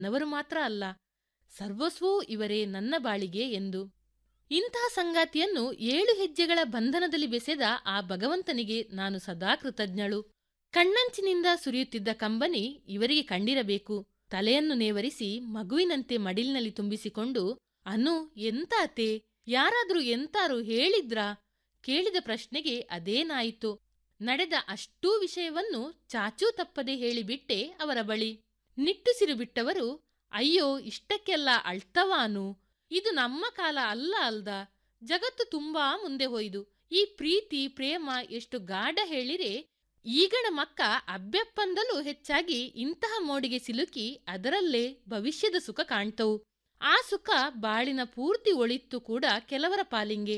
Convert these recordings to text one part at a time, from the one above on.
ನವರು ಮಾತ್ರ ಅಲ್ಲ ಸರ್ವಸ್ವೂ ಇವರೇ ನನ್ನ ಬಾಳಿಗೆ ಎಂದು ಇಂತಹ ಸಂಗಾತಿಯನ್ನು ಏಳು ಹೆಜ್ಜೆಗಳ ಬಂಧನದಲ್ಲಿ ಬೆಸೆದ ಆ ಭಗವಂತನಿಗೆ ನಾನು ಸದಾ ಕೃತಜ್ಞಳು ಕಣ್ಣಂಚಿನಿಂದ ಸುರಿಯುತ್ತಿದ್ದ ಕಂಬನಿ ಇವರಿಗೆ ಕಂಡಿರಬೇಕು ತಲೆಯನ್ನು ನೇವರಿಸಿ ಮಗುವಿನಂತೆ ಮಡಿಲಿನಲ್ಲಿ ತುಂಬಿಸಿಕೊಂಡು ಅನು ಎಂತಾತೆ ಯಾರಾದ್ರೂ ಎಂತಾರು ಹೇಳಿದ್ರಾ ಕೇಳಿದ ಪ್ರಶ್ನೆಗೆ ಅದೇನಾಯಿತು ನಡೆದ ಅಷ್ಟೂ ವಿಷಯವನ್ನು ಚಾಚೂ ತಪ್ಪದೆ ಹೇಳಿಬಿಟ್ಟೆ ಅವರ ಬಳಿ ನಿಟ್ಟುಸಿರು ಬಿಟ್ಟವರು ಅಯ್ಯೋ ಇಷ್ಟಕ್ಕೆಲ್ಲ ಅಳ್ತವಾನು ಇದು ನಮ್ಮ ಕಾಲ ಅಲ್ಲ ಅಲ್ದ ಜಗತ್ತು ತುಂಬಾ ಮುಂದೆ ಹೋಯ್ದು ಈ ಪ್ರೀತಿ ಪ್ರೇಮ ಎಷ್ಟು ಗಾಢ ಹೇಳಿರೆ ಈಗಣ ಮಕ್ಕ ಅಬ್ಬೆಪ್ಪಂದಲೂ ಹೆಚ್ಚಾಗಿ ಇಂತಹ ಮೋಡಿಗೆ ಸಿಲುಕಿ ಅದರಲ್ಲೇ ಭವಿಷ್ಯದ ಸುಖ ಕಾಣ್ತವು ಆ ಸುಖ ಬಾಳಿನ ಪೂರ್ತಿ ಒಳಿತ್ತು ಕೂಡ ಕೆಲವರ ಪಾಲಿಂಗೆ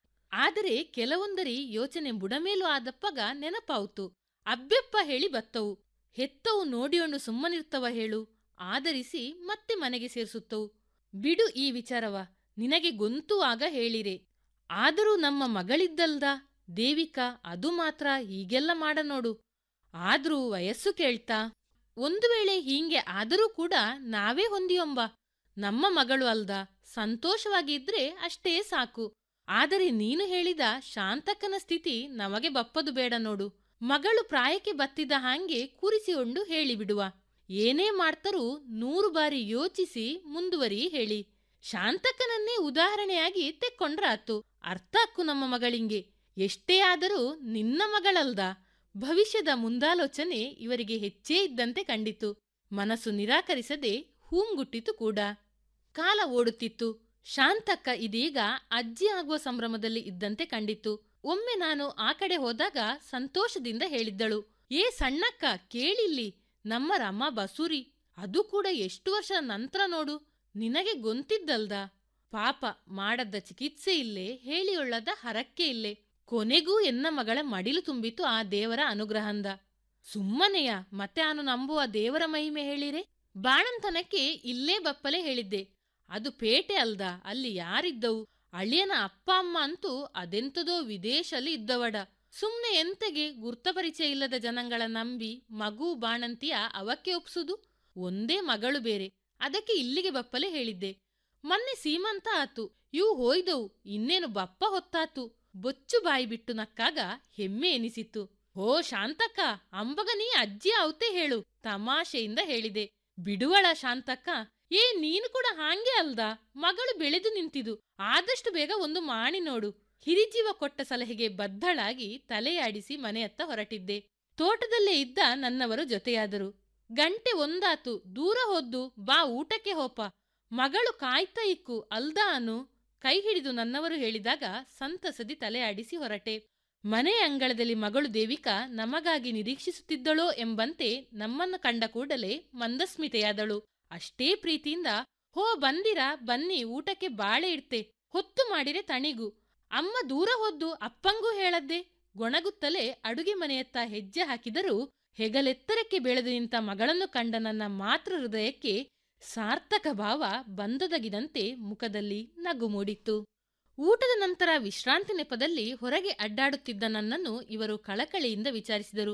ಆದರೆ ಕೆಲವೊಂದರಿ ಯೋಚನೆ ಬುಡಮೇಲು ಆದಪ್ಪಗ ನೆನಪಾವುತು ಅಬ್ಬೆಪ್ಪ ಹೇಳಿ ಬತ್ತವು ಹೆತ್ತವು ನೋಡಿಯೊಂಡು ಸುಮ್ಮನಿರ್ತವ ಹೇಳು ಆದರಿಸಿ ಮತ್ತೆ ಮನೆಗೆ ಸೇರಿಸುತ್ತವು ಬಿಡು ಈ ವಿಚಾರವ ನಿನಗೆ ಗೊಂತುವಾಗ ಹೇಳಿರೆ ಆದರೂ ನಮ್ಮ ಮಗಳಿದ್ದಲ್ದ ದೇವಿಕಾ ಅದು ಮಾತ್ರ ಹೀಗೆಲ್ಲ ಮಾಡನೋಡು ಆದ್ರೂ ವಯಸ್ಸು ಕೇಳ್ತಾ ಒಂದು ವೇಳೆ ಹೀಂಗೆ ಆದರೂ ಕೂಡ ನಾವೇ ಹೊಂದಿಯೊಂಬ ನಮ್ಮ ಮಗಳು ಅಲ್ದ ಸಂತೋಷವಾಗಿ ಇದ್ರೆ ಅಷ್ಟೇ ಸಾಕು ಆದರೆ ನೀನು ಹೇಳಿದ ಶಾಂತಕ್ಕನ ಸ್ಥಿತಿ ನಮಗೆ ಬಪ್ಪದು ಬೇಡ ನೋಡು ಮಗಳು ಪ್ರಾಯಕ್ಕೆ ಬತ್ತಿದ ಹಾಂಗೆ ಕೂರಿಸಿಕೊಂಡು ಹೇಳಿಬಿಡುವ ಏನೇ ಮಾಡ್ತರೂ ನೂರು ಬಾರಿ ಯೋಚಿಸಿ ಮುಂದುವರಿ ಹೇಳಿ ಶಾಂತಕ್ಕನನ್ನೇ ಉದಾಹರಣೆಯಾಗಿ ತೆಕ್ಕೊಂಡ್ರಾತು ಅರ್ಥ ಅಕ್ಕು ನಮ್ಮ ಮಗಳಿಂಗೆ ಎಷ್ಟೇ ಆದರೂ ನಿನ್ನ ಮಗಳಲ್ದ ಭವಿಷ್ಯದ ಮುಂದಾಲೋಚನೆ ಇವರಿಗೆ ಹೆಚ್ಚೇ ಇದ್ದಂತೆ ಕಂಡಿತು ಮನಸ್ಸು ನಿರಾಕರಿಸದೆ ಹೂಂಗುಟ್ಟಿತು ಕೂಡ ಕಾಲ ಓಡುತ್ತಿತ್ತು ಶಾಂತಕ್ಕ ಇದೀಗ ಅಜ್ಜಿ ಆಗುವ ಸಂಭ್ರಮದಲ್ಲಿ ಇದ್ದಂತೆ ಕಂಡಿತು ಒಮ್ಮೆ ನಾನು ಆ ಕಡೆ ಹೋದಾಗ ಸಂತೋಷದಿಂದ ಹೇಳಿದ್ದಳು ಏ ಸಣ್ಣಕ್ಕ ಕೇಳಿಲ್ಲಿ ನಮ್ಮ ರಮ್ಮ ಬಸೂರಿ ಅದು ಕೂಡ ಎಷ್ಟು ವರ್ಷ ನಂತರ ನೋಡು ನಿನಗೆ ಗೊಂತಿದ್ದಲ್ದ ಪಾಪ ಮಾಡದ್ದ ಚಿಕಿತ್ಸೆ ಇಲ್ಲೇ ಹೇಳಿಯೊಳ್ಳದ ಹರಕ್ಕೆ ಇಲ್ಲೇ ಕೊನೆಗೂ ಎನ್ನ ಮಗಳ ಮಡಿಲು ತುಂಬಿತು ಆ ದೇವರ ಅನುಗ್ರಹಂದ ಸುಮ್ಮನೆಯ ಮತ್ತೆ ಆನು ನಂಬುವ ದೇವರ ಮಹಿಮೆ ಹೇಳಿರೆ ಬಾಣಂತನಕ್ಕೆ ಇಲ್ಲೇ ಬಪ್ಪಲೆ ಹೇಳಿದ್ದೆ ಅದು ಪೇಟೆ ಅಲ್ದ ಅಲ್ಲಿ ಯಾರಿದ್ದವು ಅಳಿಯನ ಅಪ್ಪ ಅಮ್ಮ ಅಂತೂ ಅದೆಂತದೋ ವಿದೇಶಲ್ಲಿ ಇದ್ದವಡ ಸುಮ್ನೆ ಎಂತೆಗೆ ಗುರ್ತಪರಿಚಯ ಇಲ್ಲದ ಜನಗಳ ನಂಬಿ ಮಗು ಬಾಣಂತಿಯ ಅವಕ್ಕೆ ಒಪ್ಸುದು ಒಂದೇ ಮಗಳು ಬೇರೆ ಅದಕ್ಕೆ ಇಲ್ಲಿಗೆ ಬಪ್ಪಲೆ ಹೇಳಿದ್ದೆ ಮೊನ್ನೆ ಸೀಮಂತ ಆತು ಇವು ಹೋಯ್ದವು ಇನ್ನೇನು ಬಪ್ಪ ಹೊತ್ತಾತು ಬೊಚ್ಚು ಬಾಯಿ ಬಿಟ್ಟು ನಕ್ಕಾಗ ಹೆಮ್ಮೆ ಎನಿಸಿತ್ತು ಹೋ ಶಾಂತಕ್ಕ ಅಂಬಗ ನೀ ಅಜ್ಜಿ ಅವತೆ ಹೇಳು ತಮಾಷೆಯಿಂದ ಹೇಳಿದೆ ಬಿಡುವಳ ಶಾಂತಕ್ಕ ಏ ನೀನು ಕೂಡ ಹಾಂಗೆ ಅಲ್ದ ಮಗಳು ಬೆಳೆದು ನಿಂತಿದು ಆದಷ್ಟು ಬೇಗ ಒಂದು ಮಾಡಿ ನೋಡು ಹಿರಿಜೀವ ಕೊಟ್ಟ ಸಲಹೆಗೆ ಬದ್ಧಳಾಗಿ ತಲೆಯಾಡಿಸಿ ಮನೆಯತ್ತ ಹೊರಟಿದ್ದೆ ತೋಟದಲ್ಲೇ ಇದ್ದ ನನ್ನವರು ಜೊತೆಯಾದರು ಗಂಟೆ ಒಂದಾತು ದೂರ ಹೋದ್ದು ಬಾ ಊಟಕ್ಕೆ ಹೋಪ ಮಗಳು ಕಾಯ್ತಾ ಇಕ್ಕು ಅಲ್ದ ಅನು ಕೈ ಹಿಡಿದು ನನ್ನವರು ಹೇಳಿದಾಗ ಸಂತಸದಿ ತಲೆಯಾಡಿಸಿ ಹೊರಟೆ ಮನೆ ಅಂಗಳದಲ್ಲಿ ಮಗಳು ದೇವಿಕಾ ನಮಗಾಗಿ ನಿರೀಕ್ಷಿಸುತ್ತಿದ್ದಳೋ ಎಂಬಂತೆ ನಮ್ಮನ್ನು ಕಂಡ ಕೂಡಲೇ ಮಂದಸ್ಮಿತೆಯಾದಳು ಅಷ್ಟೇ ಪ್ರೀತಿಯಿಂದ ಹೋ ಬಂದಿರಾ ಬನ್ನಿ ಊಟಕ್ಕೆ ಬಾಳೆ ಇಡ್ತೆ ಹೊತ್ತು ಮಾಡಿರೆ ತಣಿಗು ಅಮ್ಮ ದೂರ ಹೋದ್ದು ಅಪ್ಪಂಗೂ ಹೇಳದ್ದೆ ಗೊಣಗುತ್ತಲೇ ಅಡುಗೆ ಮನೆಯತ್ತ ಹೆಜ್ಜೆ ಹಾಕಿದರೂ ಹೆಗಲೆತ್ತರಕ್ಕೆ ಬೆಳೆದು ನಿಂತ ಮಗಳನ್ನು ಕಂಡ ನನ್ನ ಮಾತೃ ಹೃದಯಕ್ಕೆ ಸಾರ್ಥಕ ಭಾವ ಬಂದೊದಗಿದಂತೆ ಮುಖದಲ್ಲಿ ನಗು ಮೂಡಿತ್ತು ಊಟದ ನಂತರ ವಿಶ್ರಾಂತಿ ನೆಪದಲ್ಲಿ ಹೊರಗೆ ಅಡ್ಡಾಡುತ್ತಿದ್ದ ನನ್ನನ್ನು ಇವರು ಕಳಕಳಿಯಿಂದ ವಿಚಾರಿಸಿದರು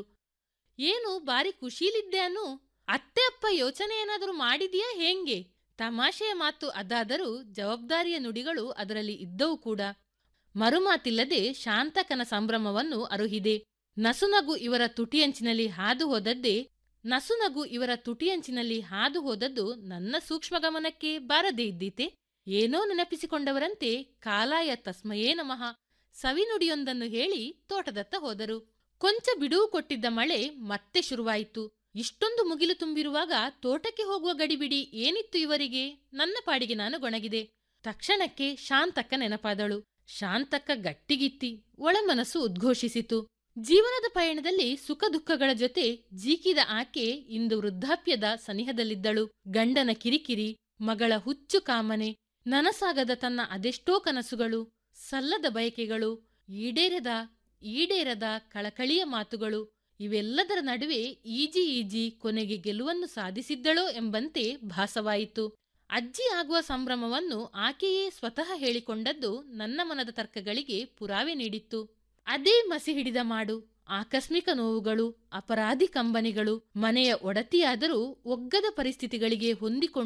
ಏನು ಬಾರಿ ಖುಷೀಲಿದ್ದೆ ಅನು ಅತ್ತೆ ಅಪ್ಪ ಯೋಚನೆ ಏನಾದರೂ ಮಾಡಿದೀಯಾ ಹೇಂಗೆ ತಮಾಷೆಯ ಮಾತು ಅದಾದರೂ ಜವಾಬ್ದಾರಿಯ ನುಡಿಗಳು ಅದರಲ್ಲಿ ಇದ್ದವು ಕೂಡ ಮರುಮಾತಿಲ್ಲದೆ ಶಾಂತಕನ ಸಂಭ್ರಮವನ್ನು ಅರುಹಿದೆ ನಸುನಗು ಇವರ ತುಟಿಯಂಚಿನಲ್ಲಿ ಹಾದು ಹೋದದ್ದೇ ನಸುನಗು ಇವರ ತುಟಿಯಂಚಿನಲ್ಲಿ ಹಾದು ಹೋದದ್ದು ನನ್ನ ಸೂಕ್ಷ್ಮ ಗಮನಕ್ಕೆ ಬಾರದೇ ಇದ್ದೀತೆ ಏನೋ ನೆನಪಿಸಿಕೊಂಡವರಂತೆ ಕಾಲಾಯ ತಸ್ಮಯೇ ನಮಃ ಸವಿನುಡಿಯೊಂದನ್ನು ಹೇಳಿ ತೋಟದತ್ತ ಹೋದರು ಕೊಂಚ ಬಿಡುವು ಕೊಟ್ಟಿದ್ದ ಮಳೆ ಮತ್ತೆ ಶುರುವಾಯಿತು ಇಷ್ಟೊಂದು ಮುಗಿಲು ತುಂಬಿರುವಾಗ ತೋಟಕ್ಕೆ ಹೋಗುವ ಗಡಿಬಿಡಿ ಏನಿತ್ತು ಇವರಿಗೆ ನನ್ನ ಪಾಡಿಗೆ ನಾನು ಗೊಣಗಿದೆ ತಕ್ಷಣಕ್ಕೆ ಶಾಂತಕ್ಕ ನೆನಪಾದಳು ಶಾಂತಕ್ಕ ಗಟ್ಟಿಗಿತ್ತಿ ಒಳಮನಸ್ಸು ಉದ್ಘೋಷಿಸಿತು ಜೀವನದ ಪಯಣದಲ್ಲಿ ಸುಖ ದುಃಖಗಳ ಜೊತೆ ಜೀಕಿದ ಆಕೆ ಇಂದು ವೃದ್ಧಾಪ್ಯದ ಸನಿಹದಲ್ಲಿದ್ದಳು ಗಂಡನ ಕಿರಿಕಿರಿ ಮಗಳ ಹುಚ್ಚು ಕಾಮನೆ ನನಸಾಗದ ತನ್ನ ಅದೆಷ್ಟೋ ಕನಸುಗಳು ಸಲ್ಲದ ಬಯಕೆಗಳು ಈಡೇರದ ಈಡೇರದ ಕಳಕಳಿಯ ಮಾತುಗಳು ಇವೆಲ್ಲದರ ನಡುವೆ ಈಜಿ ಈಜಿ ಕೊನೆಗೆ ಗೆಲುವನ್ನು ಸಾಧಿಸಿದ್ದಳೋ ಎಂಬಂತೆ ಭಾಸವಾಯಿತು ಅಜ್ಜಿ ಆಗುವ ಸಂಭ್ರಮವನ್ನು ಆಕೆಯೇ ಸ್ವತಃ ಹೇಳಿಕೊಂಡದ್ದು ನನ್ನ ಮನದ ತರ್ಕಗಳಿಗೆ ಪುರಾವೆ ನೀಡಿತ್ತು ಅದೇ ಮಸಿ ಹಿಡಿದ ಮಾಡು ಆಕಸ್ಮಿಕ ನೋವುಗಳು ಅಪರಾಧಿ ಕಂಬನಿಗಳು ಮನೆಯ ಒಡತಿಯಾದರೂ ಒಗ್ಗದ ಪರಿಸ್ಥಿತಿಗಳಿಗೆ ಹೊಂದಿಕೊಂಡು